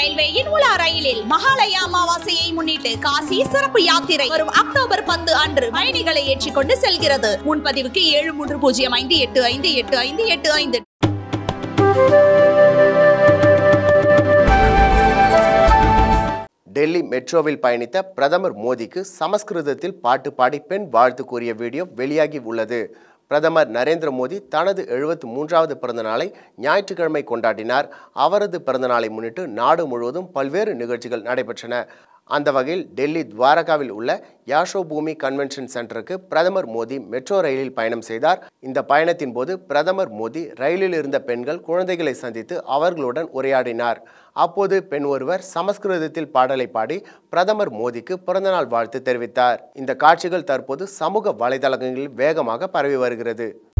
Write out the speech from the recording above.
ரயில்வேயின் உலா ரயிலில் மகாலய அமாவாசையை முன்னிட்டு காசி சிறப்பு யாத்திரை வரும் அக்டோபர் பத்து அன்று பயணிகளை ஏற்றிக்கொண்டு செல்கிறது முன்பதிவுக்கு ஏழு மூன்று பூஜ்ஜியம் ஐந்து எட்டு ஐந்து எட்டு ஐந்து எட்டு ஐந்து டெல்லி மெட்ரோவில் பயணித்த பிரதமர் மோடிக்கு சமஸ்கிருதத்தில் பாட்டு பாடி பெண் வாழ்த்து கூறிய வீடியோ வெளியாகி உள்ளது பிரதமர் நரேந்திர மோடி தனது எழுபத்து மூன்றாவது பிறந்தநாளை ஞாயிற்றுக்கிழமை கொண்டாடினார் அவரது பிறந்தநாளை முன்னிட்டு நாடு முழுவதும் பல்வேறு நிகழ்ச்சிகள் நடைபெற்றன அந்த வகையில் டெல்லி துவாரகாவில் உள்ள யாஷோ பூமி கன்வென்ஷன் சென்டருக்கு பிரதமர் மோடி மெட்ரோ ரயிலில் பயணம் செய்தார் இந்த பயணத்தின் போது பிரதமர் மோடி ரயிலில் இருந்த பெண்கள் குழந்தைகளை சந்தித்து அவர்களுடன் உரையாடினார் அப்போது பெண் ஒருவர் சமஸ்கிருதத்தில் பாடலை பாடி பிரதமர் மோடிக்கு பிறந்தநாள் வாழ்த்து தெரிவித்தார் இந்த காட்சிகள் தற்போது சமூக வலைதளங்களில் வேகமாக பரவி வருகிறது